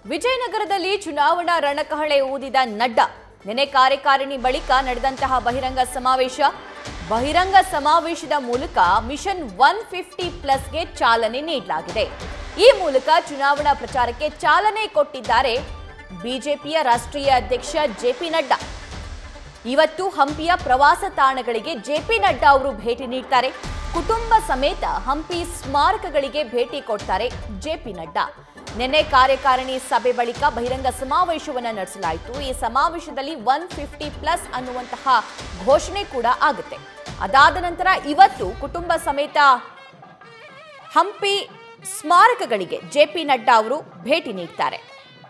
ವಿಜಯನಗರದಲ್ಲಿ ಚುನಾವಣಾ ರಣಕಹಳೆ ಊದಿದ ನಡ್ಡಾ ನಿನ್ನೆ ಕಾರ್ಯಕಾರಿಣಿ ಬಳಿಕ ನಡೆದಂತಹ ಬಹಿರಂಗ ಸಮಾವೇಶ ಬಹಿರಂಗ ಸಮಾವೇಶದ ಮೂಲಕ ಮಿಷನ್ ಒನ್ ಫಿಫ್ಟಿ ಪ್ಲಸ್ಗೆ ಚಾಲನೆ ನೀಡಲಾಗಿದೆ ಈ ಮೂಲಕ ಚುನಾವಣಾ ಪ್ರಚಾರಕ್ಕೆ ಚಾಲನೆ ಕೊಟ್ಟಿದ್ದಾರೆ ಬಿಜೆಪಿಯ ರಾಷ್ಟ್ರೀಯ ಅಧ್ಯಕ್ಷ ಜೆಪಿ ನಡ್ಡಾ ಇವತ್ತು ಹಂಪಿಯ ಪ್ರವಾಸ ತಾಣಗಳಿಗೆ ಜೆಪಿ ನಡ್ಡಾ ಅವರು ಭೇಟಿ ನೀಡ್ತಾರೆ ಕುಟುಂಬ ಸಮೇತ ಹಂಪಿ ಸ್ಮಾರಕಗಳಿಗೆ ಭೇಟಿ ಕೊಡ್ತಾರೆ ಜೆಪಿ ನಡ್ಡಾ ನಿನ್ನೆ ಕಾರ್ಯಕಾರಿಣಿ ಸಭೆ ಬಳಿಕ ಬಹಿರಂಗ ಸಮಾವೇಶವನ್ನ ನಡೆಸಲಾಯಿತು ಈ ಸಮಾವೇಶದಲ್ಲಿ ಒನ್ ಫಿಫ್ಟಿ ಪ್ಲಸ್ ಅನ್ನುವಂತಹ ಘೋಷಣೆ ಕೂಡ ಆಗುತ್ತೆ ಅದಾದ ನಂತರ ಇವತ್ತು ಕುಟುಂಬ ಸಮೇತ ಹಂಪಿ ಸ್ಮಾರಕಗಳಿಗೆ ಜೆಪಿ ನಡ್ಡಾ ಅವರು ಭೇಟಿ ನೀಡ್ತಾರೆ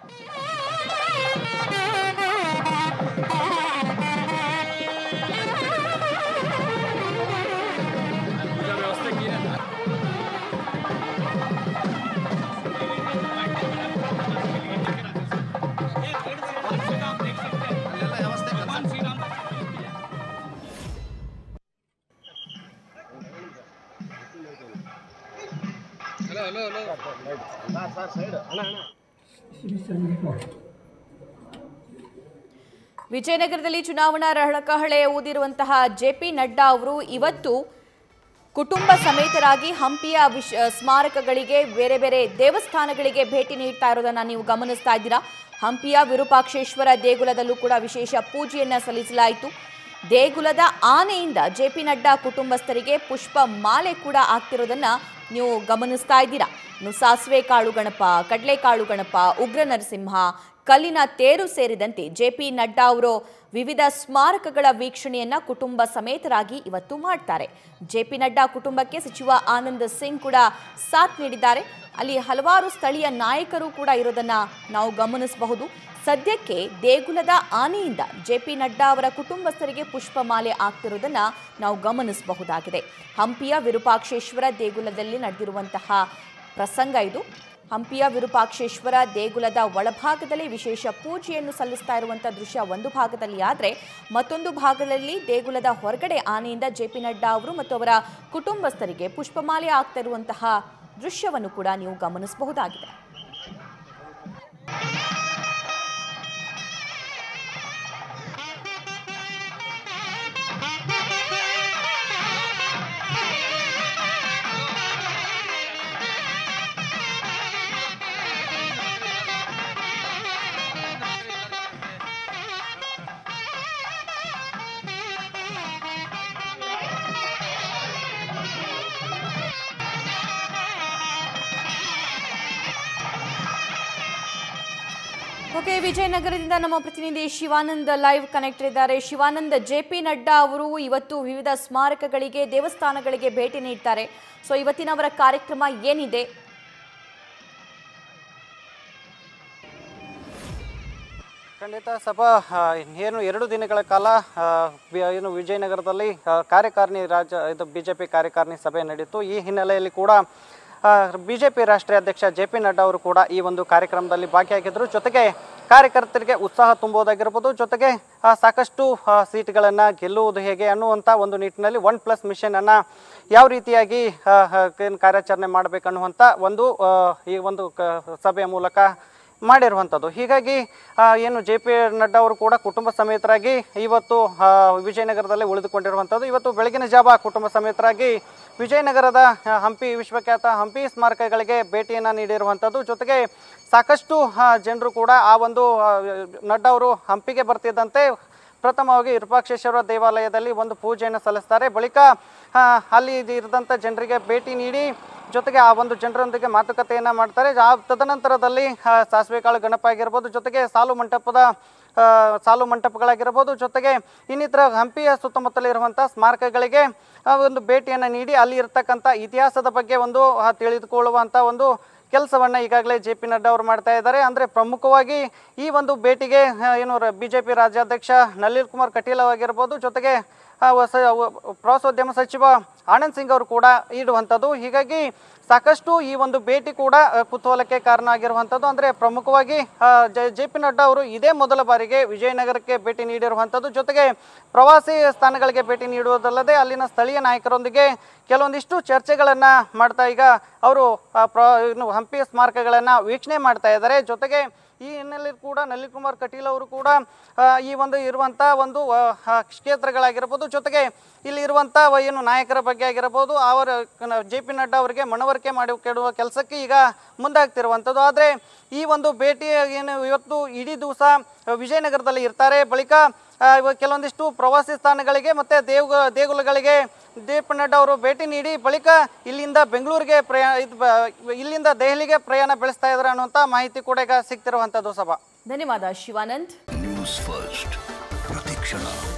ವಿಜಯನಗರದಲ್ಲಿ ಚುನಾವಣಾ ರಣಕಹಳೆ ಊದಿರುವಂತಹ ಜೆಪಿ ನಡ್ಡಾ ಅವರು ಇವತ್ತು ಕುಟುಂಬ ಸಮೇತರಾಗಿ ಹಂಪಿಯ ವಿಶ್ ಸ್ಮಾರಕಗಳಿಗೆ ಬೇರೆ ಬೇರೆ ದೇವಸ್ಥಾನಗಳಿಗೆ ಭೇಟಿ ನೀಡ್ತಾ ಇರೋದನ್ನ ನೀವು ಗಮನಿಸ್ತಾ ಇದ್ದೀರಾ ಹಂಪಿಯ ವಿರೂಪಾಕ್ಷೇಶ್ವರ ದೇಗುಲದಲ್ಲೂ ಕೂಡ ವಿಶೇಷ ಪೂಜೆಯನ್ನ ಸಲ್ಲಿಸಲಾಯಿತು ದೇಗುಲದ ಆನೆಯಿಂದ ಜೆಪಿ ನಡ್ಡಾ ಕುಟುಂಬಸ್ಥರಿಗೆ ಪುಷ್ಪ ಮಾಲೆ ಕೂಡ ಆಗ್ತಿರೋದನ್ನ ನೀವು ಗಮನಿಸ್ತಾ ಇದ್ದೀರಾ ಇನ್ನು ಸಾಸಿವೆ ಕಾಳು ಗಣಪ ಕಡಲೆಕಾಳು ಗಣಪ ಉಗ್ರ ನರಸಿಂಹ ಕಲ್ಲಿನ ತೇರು ಸೇರಿದಂತೆ ಜೆಪಿ ನಡ್ಡಾ ಅವರು ವಿವಿಧ ಸ್ಮಾರಕಗಳ ವೀಕ್ಷಣೆಯನ್ನ ಕುಟುಂಬ ಸಮೇತರಾಗಿ ಇವತ್ತು ಮಾಡ್ತಾರೆ ಜೆಪಿ ನಡ್ಡಾ ಕುಟುಂಬಕ್ಕೆ ಸಚಿವ ಆನಂದ್ ಸಿಂಗ್ ಕೂಡ ಸಾಥ್ ನೀಡಿದ್ದಾರೆ ಅಲ್ಲಿ ಹಲವಾರು ಸ್ಥಳೀಯ ನಾಯಕರು ಕೂಡ ಇರೋದನ್ನ ನಾವು ಗಮನಿಸಬಹುದು ಸದ್ಯಕ್ಕೆ ದೇಗುಲದ ಆನೆಯಿಂದ ಜೆಪಿ ನಡ್ಡಾ ಅವರ ಕುಟುಂಬಸ್ಥರಿಗೆ ಪುಷ್ಪಮಾಲೆ ಆಗ್ತಿರೋದನ್ನ ನಾವು ಗಮನಿಸಬಹುದಾಗಿದೆ ಹಂಪಿಯ ವಿರೂಪಾಕ್ಷೇಶ್ವರ ದೇಗುಲದಲ್ಲಿ ನಡೆದಿರುವಂತಹ ಪ್ರಸಂಗ ಇದು ಹಂಪಿಯ ವಿರೂಪಾಕ್ಷೇಶ್ವರ ದೇಗುಲದ ಒಳಭಾಗದಲ್ಲಿ ವಿಶೇಷ ಪೂಜೆಯನ್ನು ಸಲ್ಲಿಸ್ತಾ ಇರುವಂಥ ದೃಶ್ಯ ಒಂದು ಭಾಗದಲ್ಲಿ ಆದರೆ ಮತ್ತೊಂದು ಭಾಗದಲ್ಲಿ ದೇಗುಲದ ಹೊರಗಡೆ ಆನೆಯಿಂದ ಜೆ ಪಿ ನಡ್ಡಾ ಅವರು ಮತ್ತು ಅವರ ಕುಟುಂಬಸ್ಥರಿಗೆ ಪುಷ್ಪಮಾಲೆ ಆಗ್ತಾ ಇರುವಂತಹ ದೃಶ್ಯವನ್ನು ಕೂಡ ನೀವು ಗಮನಿಸಬಹುದಾಗಿದೆ ಓಕೆ ವಿಜಯನಗರದಿಂದ ನಮ್ಮ ಪ್ರತಿನಿಧಿ ಶಿವಾನಂದ್ ಲೈವ್ ಕನೆಕ್ಟ್ ಇದ್ದಾರೆ ಶಿವಾನಂದ್ ಜೆ ಪಿ ನಡ್ಡಾ ಅವರು ಇವತ್ತು ವಿವಿಧ ಸ್ಮಾರಕಗಳಿಗೆ ದೇವಸ್ಥಾನಗಳಿಗೆ ಭೇಟಿ ನೀಡ್ತಾರೆ ಸೊ ಇವತ್ತಿನ ಅವರ ಕಾರ್ಯಕ್ರಮ ಏನಿದೆ ಖಂಡಿತ ಸಭಾ ಆ, ಏನು ಎರಡು ದಿನಗಳ ಕಾಲ ಆ, ವಿ- ಏನು ವಿಜಯನಗರದಲ್ಲಿ ಆ, ಕಾರ್ಯಕಾರಿಣಿ ರಾಜ್ಯ ಇದು ಬಿ ಜೆ ಪಿ ಕಾರ್ಯಕಾರಿಣಿ ಸಭೆ ನಡೀತು ಈ ಹಿನ್ನೆಲೆಯಲ್ಲಿ ಕೂಡ ಬಿ ಜೆ ಪಿ ರಾಷ್ಟ್ರೀಯ ಅಧ್ಯಕ್ಷ ಜೆ ಪಿ ನಡ್ಡಾ ಅವರು ಕೂಡ ಈ ಒಂದು ಕಾರ್ಯಕ್ರಮದಲ್ಲಿ ಭಾಗಿಯಾಗಿದ್ದರು ಜೊತೆಗೆ ಕಾರ್ಯಕರ್ತರಿಗೆ ಉತ್ಸಾಹ ತುಂಬುವುದಾಗಿರ್ಬೋದು ಜೊತೆಗೆ ಆ, ಸಾಕಷ್ಟು ಸೀಟ್ಗಳನ್ನು ಗೆಲ್ಲುವುದು ಹೇಗೆ ಅನ್ನುವಂಥ ಒಂದು ನಿಟ್ಟಿನಲ್ಲಿ ಒನ್ ಪ್ಲಸ್ ಮಿಷನನ್ನು ಯಾವ ರೀತಿಯಾಗಿ ಆ, ಆ, ಏನ್ ಕಾರ್ಯಾಚರಣೆ ಮಾಡಬೇಕನ್ನುವಂಥ ಒಂದು ಆ, ಈ ಒಂದು ಕ ಸಭೆಯ ಮೂಲಕ ಮಾಡಿರುವಂಥದ್ದು ಹೀಗಾಗಿ ಆ, ಏನು ಜೆ ಪಿ ನಡ್ಡಾ ಅವರು ಕೂಡ ಕುಟುಂಬ ಸಮೇತರಾಗಿ ಇವತ್ತು ಆ, ವಿಜಯನಗರದಲ್ಲಿ ಉಳಿದುಕೊಂಡಿರುವಂಥದ್ದು ಇವತ್ತು ಬೆಳಗಿನ ಜಾವ ಕುಟುಂಬ ಸಮೇತರಾಗಿ ವಿಜಯನಗರದ ಆ, ಹಂಪಿ ವಿಶ್ವಖ್ಯಾತ ಹಂಪಿ ಸ್ಮಾರಕಗಳಿಗೆ ಭೇಟಿಯನ್ನು ನೀಡಿರುವಂಥದ್ದು ಜೊತೆಗೆ ಸಾಕಷ್ಟು ಜನರು ಕೂಡ ಆ ಒಂದು ಆ, ನಡ್ಡಾ ಅವರು ಹಂಪಿಗೆ ಬರ್ತಿದ್ದಂತೆ ಪ್ರಥಮವಾಗಿ ವಿರೂಪಾಕ್ಷೇಶ್ವರ ದೇವಾಲಯದಲ್ಲಿ ಒಂದು ಪೂಜೆಯನ್ನು ಸಲ್ಲಿಸ್ತಾರೆ ಬಳಿಕ ಆ, ಅಲ್ಲಿ ಇರಿದಂಥ ಜನರಿಗೆ ಭೇಟಿ ನೀಡಿ ಜೊತೆಗೆ ಆ ಒಂದು ಜನರೊಂದಿಗೆ ಮಾತುಕತೆಯನ್ನು ಮಾಡ್ತಾರೆ ಆ ತದನಂತರದಲ್ಲಿ ಆ, ಸಾಸಿವೆ ಕಾಳು ಗಣಪ ಆಗಿರ್ಬೋದು ಜೊತೆಗೆ ಸಾಲು ಮಂಟಪದ ಆ, ಸಾಲು ಮಂಟಪಗಳಾಗಿರ್ಬೋದು ಜೊತೆಗೆ ಇನ್ನಿತರ ಹಂಪಿಯ ಸುತ್ತಮುತ್ತಲಿರುವಂಥ ಸ್ಮಾರಕಗಳಿಗೆ ಆ, ಒಂದು ಭೇಟಿಯನ್ನು ನೀಡಿ ಅಲ್ಲಿ ಇರ್ತಕ್ಕಂಥ ಇತಿಹಾಸದ ಬಗ್ಗೆ ಒಂದು ಆ, ತಿಳಿದುಕೊಳ್ಳುವಂಥ ಒಂದು ಕೆಲಸವನ್ನು ಈಗಾಗಲೇ ಜೆ ಪಿ ನಡ್ಡಾ ಅವರು ಮಾಡ್ತಾ ಇದ್ದಾರೆ ಅಂದರೆ ಪ್ರಮುಖವಾಗಿ ಈ ಒಂದು ಭೇಟಿಗೆ ಆ, ಏನು ಬಿ ಜೆ ಪಿ ರಾಜ್ಯಾಧ್ಯಕ್ಷ ನಳಿನ್ ಕುಮಾರ್ ಕಟೀಲ್ ಆಗಿರ್ಬೋದು ಜೊತೆಗೆ ಆ, ಹೊಸ ವ- ಪ್ರವಾಸೋದ್ಯಮ ಸಚಿವ ಆನಂದ್ ಸಿಂಗ್ ಅವರು ಕೂಡ ಇಡುವಂಥದ್ದು ಹೀಗಾಗಿ ಸಾಕಷ್ಟು ಈ ಒಂದು ಭೇಟಿ ಕೂಡ ಆ, ಕುತೂಹಲಕ್ಕೆ ಕಾರಣ ಆಗಿರುವಂಥದ್ದು ಅಂದರೆ ಪ್ರಮುಖವಾಗಿ ಜೆ ಪಿ ನಡ್ಡಾ ಅವರು ಇದೇ ಮೊದಲ ಬಾರಿಗೆ ವಿಜಯನಗರಕ್ಕೆ ಭೇಟಿ ನೀಡಿರುವಂಥದ್ದು ಜೊತೆಗೆ ಪ್ರವಾಸಿ ಸ್ಥಾನಗಳಿಗೆ ಭೇಟಿ ನೀಡುವುದಲ್ಲದೆ ಅಲ್ಲಿನ ಸ್ಥಳೀಯ ನಾಯಕರೊಂದಿಗೆ ಕೆಲವೊಂದಿಷ್ಟು ಚರ್ಚೆಗಳನ್ನು ಮಾಡ್ತಾ ಈಗ ಅವರು ಆ, ಪ್ರ ಇನ್ನು ಹಂಪಿ ಸ್ಮಾರಕಗಳನ್ನು ವೀಕ್ಷಣೆ ಮಾಡ್ತಾ ಇದ್ದಾರೆ ಜೊತೆಗೆ ಈ ಹಿನ್ನೆಲೆಯಲ್ಲಿ ಕೂಡ ನಳಿನ್ ಕುಮಾರ್ ಕಟೀಲ್ ಅವರು ಕೂಡ ಆ, ಈ ಒಂದು ಇರುವಂಥ ಒಂದು ಆ, ಆ, ಕ್ಷೇತ್ರಗಳಾಗಿರ್ಬೋದು ಜೊತೆಗೆ ಇಲ್ಲಿ ಇರುವಂಥ ಏನು ನಾಯಕರ ಬಗ್ಗೆ ಆಗಿರ್ಬೋದು ಅವರ ಜೆ ಪಿ ನಡ್ಡಾ ಅವರಿಗೆ ಮನವರಿಕೆ ಮಾಡಿ ಕೆಡುವ ಕೆಲಸಕ್ಕೆ ಈಗ ಮುಂದಾಗ್ತಿರುವಂಥದ್ದು ಆದರೆ ಈ ಒಂದು ಭೇಟಿ ಏನು ಇವತ್ತು ಇಡೀ ದಿವಸ ವಿಜಯನಗರದಲ್ಲಿ ಇರ್ತಾರೆ ಬಳಿಕ ಆ, ಇವಾಗ ಕೆಲವೊಂದಿಷ್ಟು ಪ್ರವಾಸಿ ಸ್ಥಾನಗಳಿಗೆ ಮತ್ತು ದೇವ ದೇಗುಲಗಳಿಗೆ ಜೆ ಪಿ ನಡ್ಡಾ ಅವರು ಭೇಟಿ ನೀಡಿ ಬಳಿಕ ಇಲ್ಲಿಂದ ಬೆಂಗಳೂರಿಗೆ ಪ್ರಯಾಣ ಇದು ಬ- ಇಲ್ಲಿಂದ ದೆಹಲಿಗೆ ಪ್ರಯಾಣ ಬೆಳೆಸ್ತಾ ಇದ್ದಾರೆ ಅನ್ನುವಂಥ ಮಾಹಿತಿ ಕೂಡ ಈಗ ಸಿಗ್ತಿರುವಂಥದ್ದು ಸಭಾ ಧನ್ಯವಾದ ಶಿವಾನಂದ್ ನ್ಯೂಸ್ ಫಸ್ಟ್ ಪ್ರತಿಕ್ಷಣ